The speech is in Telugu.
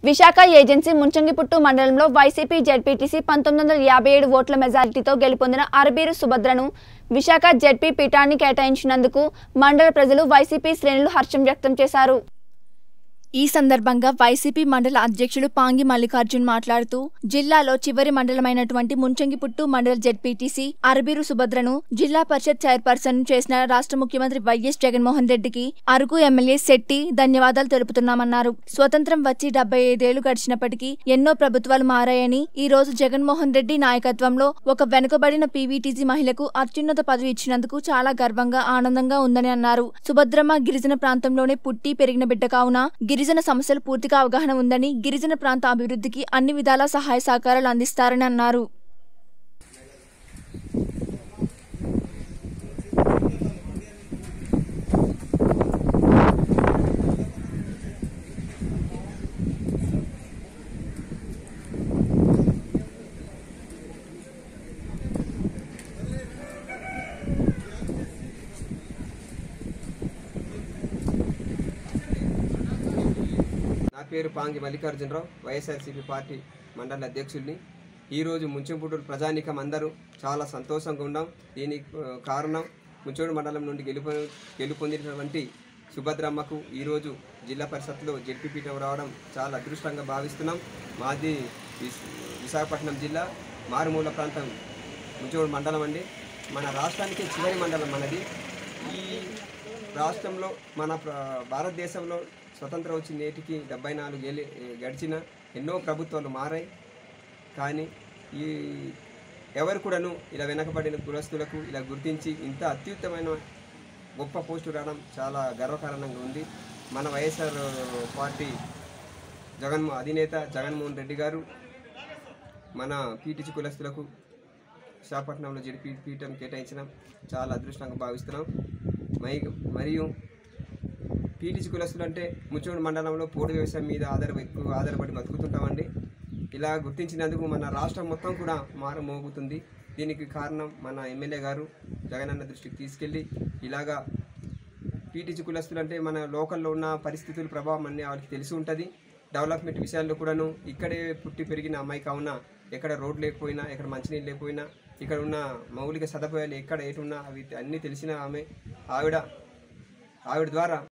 విశాఖ ఏజెన్సీ ముంచంగిపుట్టు మండలంలో వైసీపీ జెడ్పీటీసీ పంతొమ్మిది వందల యాభై ఏడు ఓట్ల మెజారిటీతో గెలుపొందిన అరబీరు సుభద్రను విశాఖ జెడ్పీ పీఠాన్ని కేటాయించినందుకు మండల ప్రజలు వైసీపీ శ్రేణులు హర్షం వ్యక్తం చేశారు ఈ సందర్భంగా వైసీపీ మండల అధ్యక్షుడు పాంగి మల్లికార్జున్ మాట్లాడుతూ జిల్లాలో చివరి మండలమైనటువంటి ముంచంగిపుట్టు మండల జెడ్పీటీసీ అరబీరు సుభద్రను జిల్లా పరిషత్ చైర్పర్సన్ చేసిన రాష్ట్ర ముఖ్యమంత్రి వైఎస్ జగన్మోహన్ రెడ్డికి అరకు ఎమ్మెల్యే శెట్టి ధన్యవాదాలు తెలుపుతున్నామన్నారు స్వతంత్రం వచ్చి డెబ్బై ఐదేళ్లు గడిచినప్పటికీ ఎన్నో ప్రభుత్వాలు మారాయని ఈ రోజు జగన్మోహన్ రెడ్డి నాయకత్వంలో ఒక వెనుకబడిన పీవీటీసీ మహిళకు అత్యున్నత పదవి ఇచ్చినందుకు చాలా గర్వంగా ఆనందంగా ఉందని అన్నారు సుభద్రమ్మ గిరిజన ప్రాంతంలోనే పుట్టి పెరిగిన బిడ్డ కావున గిరిజన సమస్యలు పూర్తిగా అవగాహన ఉందని గిరిజన ప్రాంత అభివృద్ధికి అన్ని విధాల సహాయ సహకారాలు అందిస్తారని అన్నారు నా పేరు పాంగి మల్లికార్జునరావు వైఎస్ఆర్సీపీ పార్టీ మండల అధ్యక్షుడిని ఈరోజు ముంచెంపుటూరు ప్రజానీకం అందరూ చాలా సంతోషంగా ఉన్నాం దీనికి ఆ, కారణం ముంచోడు మండలం నుండి గెలుపు గెలుపొందినటువంటి సుభద్రమ్మకు ఈరోజు జిల్లా పరిషత్లో జడ్పీపీఠం రావడం చాలా అదృష్టంగా భావిస్తున్నాం మాది విశ్- విశాఖపట్నం జిల్లా మారుమూల ప్రాంతం ముంచోడు మండలం అండి మన రాష్ట్రానికి చివరి మండలం మనది ఈ రాష్ట్రంలో మన ప్ర- భారతదేశంలో స్వతంత్రం వచ్చి నేటికి డెబ్బై నాలుగు ఏళ్ళు గడిచిన ఎన్నో ప్రభుత్వాలు మారాయి కానీ ఈ ఎవరు కూడాను ఇలా వెనకబడిన కులస్తులకు ఇలా గుర్తించి ఇంత అత్యుత్తమైన గొప్ప పోస్టు రావడం చాలా గర్వకారణంగా ఉంది మన వైఎస్ఆర్ పార్టీ జగన్మో అధినేత జగన్మోహన్ రెడ్డి గారు మన పీటీసీ కులస్తులకు విశాఖపట్నంలో జరిపి పీఠం కేటాయించడం చాలా అదృష్టంగా భావిస్తున్నాం మై మరియు పీటీసీ కులస్తులు అంటే ముచ్చోడు మండలంలో పోడు వ్యవసాయం మీద ఆధారపడి ఎక్కువ ఆధారపడి బతుకుతుంటామండి ఇలా గుర్తించినందుకు మన రాష్ట్రం మొత్తం కూడా మారుమోగుతుంది దీనికి కారణం మన ఎమ్మెల్యే గారు జగనన్న దృష్టికి తీసుకెళ్ళి ఇలాగా పీటీసీ కులస్తులు అంటే మన లోకల్లో ఉన్న పరిస్థితుల ప్రభావం అన్నీ వాళ్ళకి తెలిసి ఉంటుంది డెవలప్మెంట్ విషయాల్లో కూడాను ఇక్కడే పుట్టి పెరిగిన అమ్మాయి కావున ఎక్కడ రోడ్ లేకపోయినా ఎక్కడ మంచినీళ్ళు లేకపోయినా ఇక్కడ ఉన్న మౌలిక సదుపాయాలు ఎక్కడ ఏటున్నా అవి అన్నీ తెలిసిన ఆమె ఆవిడ ఆవిడ ద్వారా